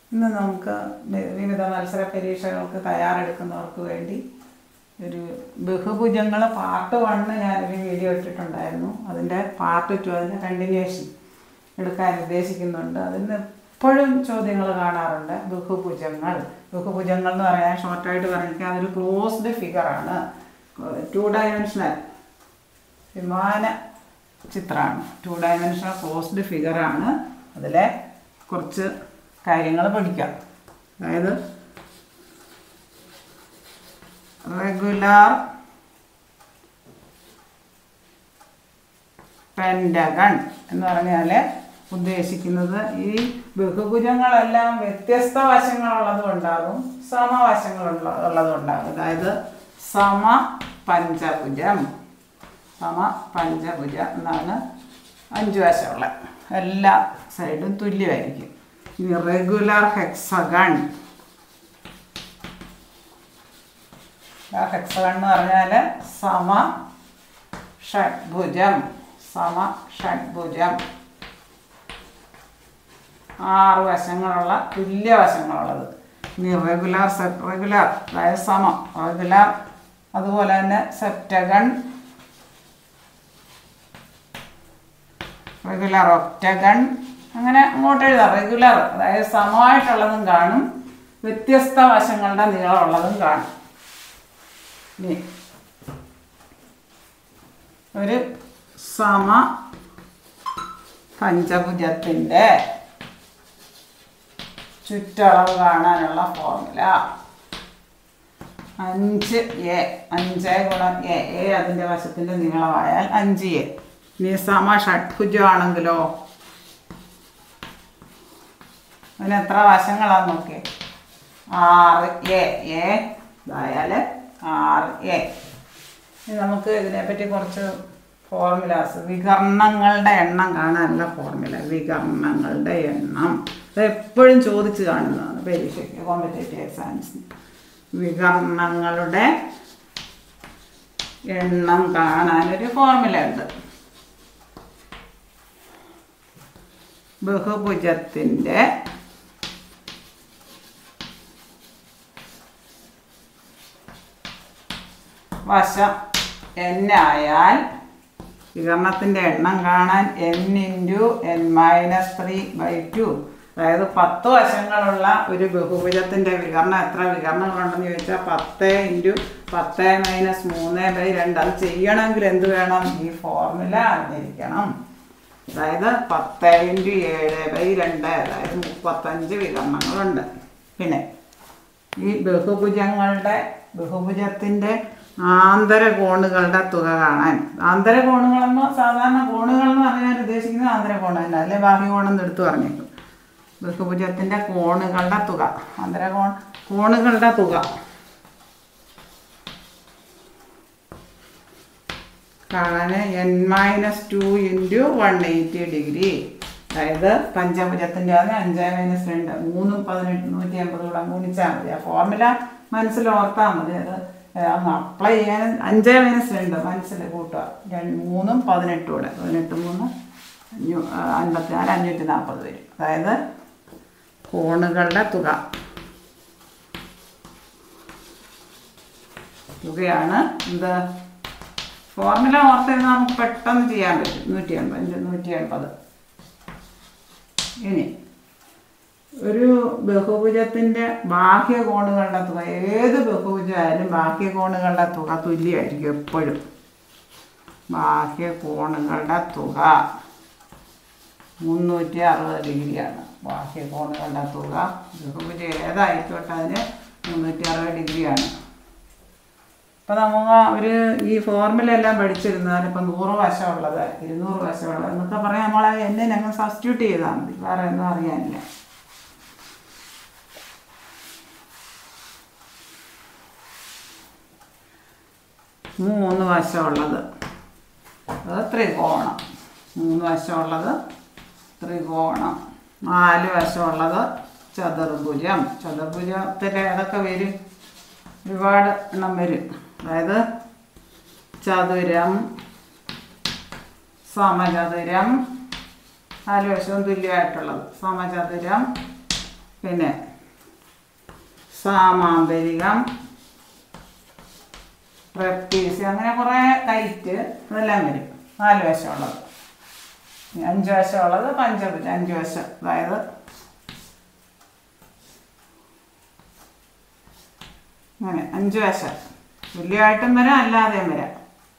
ഇന്ന് നമുക്ക് വി- വിവിധ മത്സര പരീക്ഷകൾക്ക് തയ്യാറെടുക്കുന്നവർക്ക് വേണ്ടി ഒരു ബഹുഭുജങ്ങൾ പാർട്ട് വണ്ണ് ഞാനൊരു വീഡിയോ ഇട്ടിട്ടുണ്ടായിരുന്നു അതിൻ്റെ പാർട്ട് ടു അതിൻ്റെ കണ്ടിന്യൂഷൻ എടുക്കാൻ ഉദ്ദേശിക്കുന്നുണ്ട് അതിന് എപ്പോഴും ചോദ്യങ്ങൾ കാണാറുണ്ട് ബഹുഭുജങ്ങൾ ബഹുഭുജങ്ങൾ എന്ന് പറയാൻ ഷോർട്ടായിട്ട് പറഞ്ഞാൽ അതൊരു ക്ലോസ്ഡ് ഫിഗറാണ് ടു ഡയമെൻഷണൽ വിമാന ചിത്രമാണ് ടു ഡയമെൻഷണൽ ക്ലോസ്ഡ് ഫിഗറാണ് അതിലെ കുറച്ച് കാര്യങ്ങൾ പഠിക്കാം അതായത് റെഗുലാർ പെൻഡഗൺ എന്ന് പറഞ്ഞാൽ ഉദ്ദേശിക്കുന്നത് ഈ ബഹുഭുജങ്ങളെല്ലാം വ്യത്യസ്ത വശങ്ങളുള്ളതും ഉണ്ടാകും സമവശങ്ങളുള്ള ഉള്ളതും ഉണ്ടാകും അതായത് സമ പഞ്ചഭുജം സമ പഞ്ചഭുജം എന്നാണ് അഞ്ച് വശമുള്ള എല്ലാ സൈഡും തുല്യമായിരിക്കും ഇനി റെഗുലർ ഹെക്സഗൺ ഹെക്സഗൺ എന്ന് പറഞ്ഞാൽ സമ ഷഡ്ഭുജം സമ ഷഡ്ഭുജം ആറ് വശങ്ങളുള്ള തുല്യ വശങ്ങളുള്ളത് ഇനി റെഗുലർ സെപ് റെഗുലർ അതായത് സമം റെഗുലർ അതുപോലെ തന്നെ സെപ്റ്റഗൺ റെഗുലർ ഒക്ടഗൺ അങ്ങനെ അങ്ങോട്ട് എഴുതാം റെഗുലർ അതായത് സമമായിട്ടുള്ളതും കാണും വ്യത്യസ്ത വശങ്ങളുടെ നീളമുള്ളതും കാണും ഇനി ഒരു സമ പഞ്ചഭുജത്തിൻ്റെ ചുറ്റളവ് കാണാനുള്ള ഫോർമുല അഞ്ച് എ അഞ്ച് ഗുണം എ എ അതിൻ്റെ വശത്തിൻ്റെ നീളമായാൽ അഞ്ച് എ ഇനി സമ ഷഡ്ഭുജമാണെങ്കിലോ അതിന് എത്ര വശങ്ങളാന്ന് നോക്കിയേ ആറ് എ എ ഇതായാൽ ആറ് എ ഇനി നമുക്ക് ഇതിനെപ്പറ്റി കുറച്ച് ഫോർമുലാസ് വികർണങ്ങളുടെ എണ്ണം കാണാനുള്ള ഫോർമുല വികർണങ്ങളുടെ എണ്ണം അത് എപ്പോഴും ചോദിച്ച് കാണുന്നതാണ് പരീക്ഷയ്ക്ക് കോമ്പറ്റേറ്റീവ് എക്സാംസിന് വികർണങ്ങളുടെ എണ്ണം കാണാനൊരു ഫോർമുല ഉണ്ട് ബഹുഭുജത്തിൻ്റെ വശം n ആയാൽ വികരണത്തിൻ്റെ എണ്ണം കാണാൻ N into N minus three by two അതായത് പത്ത് വശങ്ങളുള്ള ഒരു ബഹുഭുജത്തിൻ്റെ വികരണം എത്ര വികരണങ്ങളുണ്ടെന്ന് ചോദിച്ചാൽ പത്ത് ഇൻറ്റു പത്ത് മൈനസ് മൂന്ന് ബൈ രണ്ട് അത് ചെയ്യണമെങ്കിൽ എന്ത് വേണം ഈ ഫോർമുല അറിഞ്ഞിരിക്കണം അതായത് പത്ത് ഇൻറ്റു ഏഴ് ബൈ രണ്ട് അതായത് മുപ്പത്തഞ്ച് വികരണങ്ങളുണ്ട് പിന്നെ ഈ ബഹുഭുജങ്ങളുടെ ബഹുഭുജത്തിൻ്റെ ആന്തര കോണുകളുടെ തുക കാണാൻ ആന്തര കോണുകളെന്ന് സാധാരണ കോണുകൾ എന്ന് പറഞ്ഞാൽ ഉദ്ദേശിക്കുന്നത് ആന്തര കോണല്ല അല്ലെ ബാഹ്യ കോണെന്ന് എടുത്തു പറഞ്ഞേക്കും ബഹുഭുജത്തിൻ്റെ കോണുകളുടെ തുക ആന്തര കോൺ കോണുകളുടെ തുക കാണാൻ N minus two into one eighty degree അതായത് പഞ്ചഭുജത്തിൻ്റെ അത് അഞ്ച് മൈനസ് രണ്ട് മൂന്നും പതിനെട്ട് നൂറ്റി അമ്പത് കൂടെ ഗുണിച്ചാൽ മതി ആ ഫോർമുല മനസ്സിൽ ഓർത്താൽ മതി അത് അങ്ങ് അപ്ലൈ ചെയ്യാൻ അഞ്ച് മൈനസ് രണ്ട് മനസ്സിൽ കൂട്ടുക രണ്ട് മൂന്നും പതിനെട്ടും കൂടെ പതിനെട്ട് മൂന്ന് അഞ്ഞൂ അൻപത്തി നാല് അഞ്ഞൂറ്റി നാൽപ്പത് വരും അതായത് കോണുകളുടെ തുക തുകയാണ് എന്ത് ഫോർമുല ഓർത്തിരുന്നാൽ നമുക്ക് പെട്ടെന്ന് ചെയ്യാൻ പറ്റും നൂറ്റി എൺപത് നൂറ്റി എൺപത് ഇനി ഒരു ബഹുഭുജത്തിൻ്റെ ബാഹ്യ കോണുകളുടെ തുക ഏത് ബഹുഭുജമായാലും ബാഹ്യ കോണുകളുടെ തുക തുല്യമായിരിക്കും എപ്പോഴും ബാഹ്യ കോണുകളുടെ തുക മുന്നൂറ്റി അറുപത് ഡിഗ്രിയാണ് ബാഹ്യ കോണുകളുടെ തുക ബഹുഭുജം ഏതായിക്കോട്ടെ അതിന് മുന്നൂറ്റി അറുപത് ഡിഗ്രിയാണ് ഇപ്പം നമുക്ക് ഒരു ഈ ഫോർമുല എല്ലാം പഠിച്ചിരുന്നാൽ ഇപ്പം നൂറ് വശമുള്ളത് ഇരുന്നൂറ് വശമുള്ളത് എന്നൊക്കെ പറയാൻ നമ്മൾ എന്നെ ഞങ്ങൾ സബ്സ്റ്റിറ്റ്യൂട്ട് ചെയ്താൽ മതി വേറെ ഒന്നും അറിയാനില്ല മൂന്ന് വശമുള്ളത് അത് ത്രികോണം മൂന്ന് വശമുള്ളത് ത്രികോണം നാല് വശമുള്ളത് ചതുർഭുജം ചതുർഭുജത്തിൽ ഏതൊക്കെ വരും ഒരുപാട് എണ്ണം വരും അതായത് ചതുരം സമചതുരം നാല് വശവും തുല്യമായിട്ടുള്ളത് സമചതുരം പിന്നെ സാമാന്തരികം റെപ്റ്റീസ് അങ്ങനെ കുറേ കൈറ്റ് ഇതെല്ലാം വരും നാല് വശമുള്ളത് ഇനി അഞ്ച് വശമുള്ളത് പഞ്ചഭുജം അഞ്ച് വശം അതായത് അങ്ങനെ അഞ്ച് വശം തുല്യമായിട്ടും വരാം അല്ലാതെയും വരാം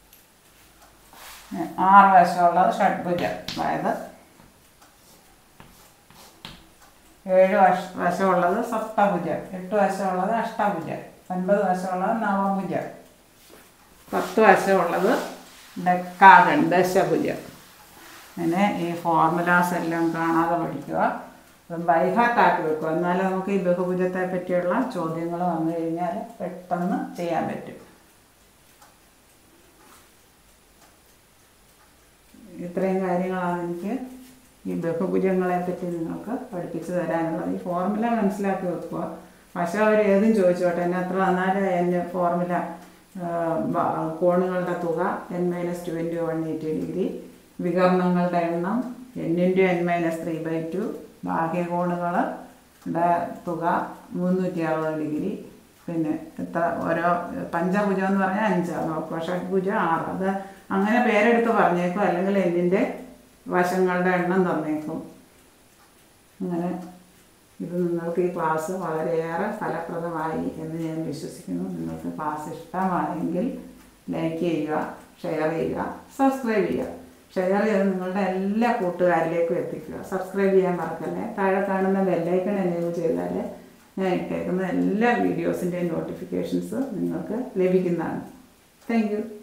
ഇനി ആറ് വശമുള്ളത് ഷഡ്ഭുജം അതായത് ഏഴ് വശ വശമുള്ളത് സപ്തഭുജം എട്ട് വശമുള്ളത് അഷ്ടഭുജം ഒൻപത് വശമുള്ളത് നവഭുജം പത്ത് വശമുള്ളത് ഡെക്കാഗൺ ദശഭുജം അങ്ങനെ ഈ ഫോർമുലാസ് എല്ലാം കാണാതെ പഠിക്കുക അത് ബൈഹാർട്ടാക്കി വെക്കുക എന്നാലേ നമുക്ക് ഈ ബഹുഭുജത്തെ പറ്റിയുള്ള ചോദ്യങ്ങൾ വന്നു കഴിഞ്ഞാൽ പെട്ടെന്ന് ചെയ്യാൻ പറ്റും ഇത്രയും കാര്യങ്ങളാണ് എനിക്ക് ഈ ബഹുഭുജങ്ങളെ പറ്റി നിങ്ങൾക്ക് പഠിപ്പിച്ചു തരാനുള്ളത് ഈ ഫോർമുല മനസ്സിലാക്കി വെക്കുക പക്ഷേ അവർ ഏതും ചോദിച്ചോട്ടെ എന്നെ എത്ര തന്നാലും എൻ്റെ ഫോർമുല കോണുകളുടെ തുക N minus two into one eighty degree വികർണങ്ങളുടെ എണ്ണം N into N minus three by two ബാഹ്യകോണുകളുടെ തുക മുന്നൂറ്റി അറുപത് ഡിഗ്രി പിന്നെ എത്ര ഓരോ പഞ്ചഭുജം എന്ന് പറഞ്ഞാൽ അഞ്ചാണ് നോക്കുക ഷഡ്ഭുജം ആറ് അത് അങ്ങനെ പേരെടുത്ത് പറഞ്ഞേക്കും അല്ലെങ്കിൽ എന്നിൻ്റെ വശങ്ങളുടെ എണ്ണം തന്നേക്കും അങ്ങനെ ഇത് നിങ്ങൾക്ക് ഈ ക്ലാസ് വളരെയേറെ ഫലപ്രദമായി എന്ന് ഞാൻ വിശ്വസിക്കുന്നു നിങ്ങൾക്ക് ക്ലാസ് ഇഷ്ടമായെങ്കിൽ ലൈക്ക് ചെയ്യുക ഷെയർ ചെയ്യുക സബ്സ്ക്രൈബ് ചെയ്യുക ഷെയർ ചെയ്ത് നിങ്ങളുടെ എല്ലാ കൂട്ടുകാരിലേക്കും എത്തിക്കുക സബ്സ്ക്രൈബ് ചെയ്യാൻ മറക്കല്ലേ താഴെ കാണുന്ന ബെല്ലൈക്കൺ എനേബിൾ ചെയ്താൽ ഞാൻ ഇട്ടേക്കുന്ന എല്ലാ വീഡിയോസിൻ്റെയും നോട്ടിഫിക്കേഷൻസ് നിങ്ങൾക്ക് ലഭിക്കുന്നതാണ് താങ്ക് യു